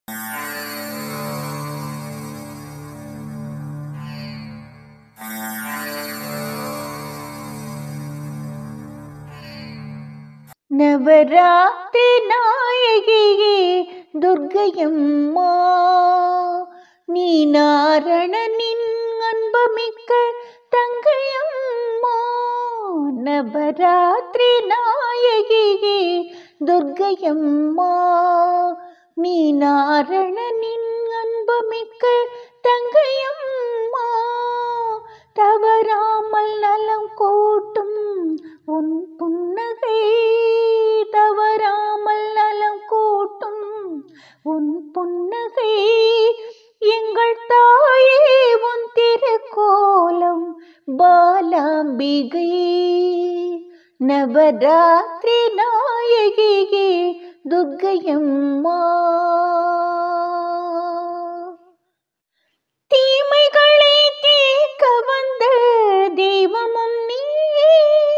நவராத்திரி நாயகியே துர்க்கையம்மா நீ நாரணனின் அன்பமிக்க தங்கையம்மா நவராத்திரி நாயகியே துர்க்கையம்மா நீ நாரணனின் அன்பமிக்க தங்கையம்மா தவறாமல் நலம் கூட்டும் உன் புன்னகை தவறாமல் நலம் கூட்டும் உன் புன்னகை எங்கள் தாயே உன் திருக்கோலம் பாலாம்பிகை நவராத்திரி நாயகியே துர்க்கையம்மா தீமைகளை தீர்க்க வந்த தெய்வமும் நீயே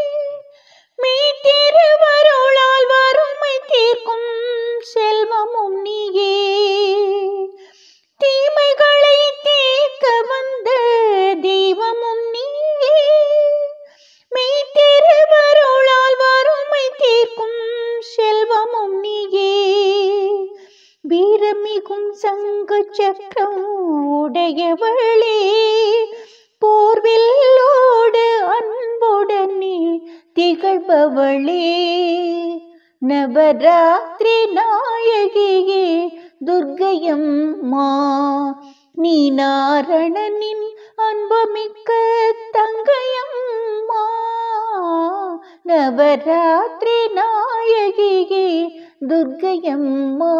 மீட்டிருவருளால் வறுமை தீர்க்கும் செல்வமும் நீயே தீமைகளை தீர்க்க வந்த தெய்வமும் நீயே மீட்டிருவருளால் வறுமை தீர்க்கும் செல்வமும் நீயே வீரமிகும் சங்கு சக்கரம் உடையவளே போர்வில்லோடு அன்புடனே திகழ்பவளே நவராத்திரி நாயகியே துர்க்கையம்மா நீ நாரணனின் அன்புமிக்க தங்கையம்மா நவராத்திரி நாயகியே துர்க்கையம்மா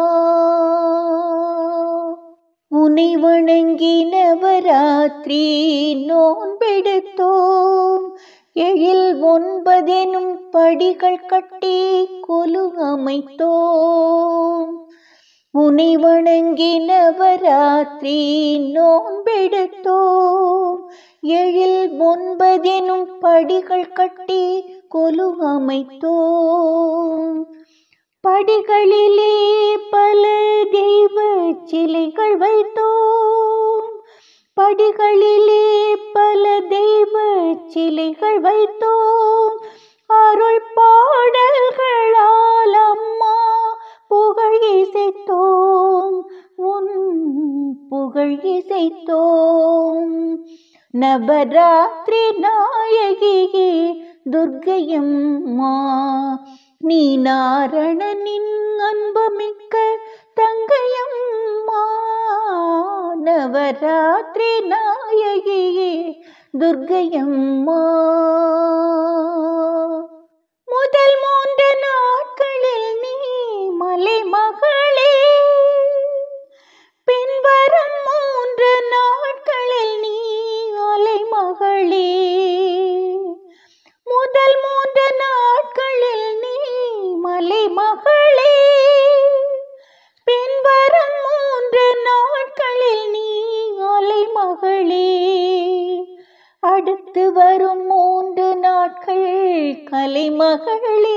உனை வணங்கி நவராத்திரி நோன்பெடுத்தோம் எழில் ஒன்பதெனும் படிகள் கட்டி கொலு அமைத்தோம் உனை வணங்கி நவராத்திரி நோன்பெடுத்தோம் எழில் ஒன்பதெனும் படிகள் கட்டி கொலு அமைத்தோம் படிகளிலே பல தெய்வ சிலைகள் வைத்தோம் படிகளிலே பல தெய்வ சிலைகள் வைத்தோம் அருள் பாடல்களால் அம்மா புகழ் இசைத்தோம் உன் புகழ் இசைத்தோம் நவராத்திரி நாயகியே துர்க்கையம்மா நீ நாரணனின் அன்புமிக்க தங்கையம்மா நவராத்திரி நாயகியே துர்க்கையம்மா முதல் மூன்று நாட்களில் நீ மலை மகளே பின்வரும் மூன்று நாட்களில் நீ அலை மகளே முதல் மூன்று நாட்களில் நீ மலை மகளே பின்வரும் மூன்று நாட்களில் நீ அலை மகளே அடுத்து வரும் மூன்று நாட்கள் கலைமகளே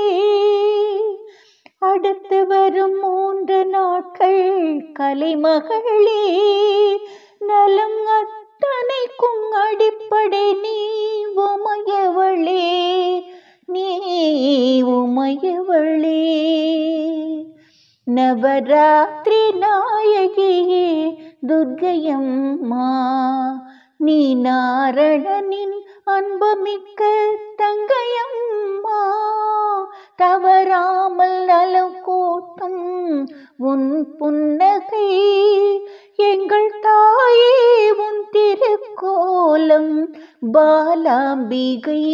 அடுத்து வரும் மூன்று நாட்கள் கலைமகளே நலம் அத்தனைக்கும் அடிப்படை நீ உமையவளே நீ உமையவளே நவராத்திரி நாயகியே துர்க்கையம்மா நீ நாரணனின் அன்புமிக்க தங்கையம்மா தவறாமல் நலம் கூட்டும் உன் புன்னகை எங்கள் தாயே உன் திருக்கோலம் பாலாம்பிகை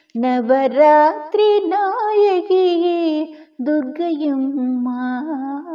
நவராத்திரி நாயகியே துர்க்கையம்மா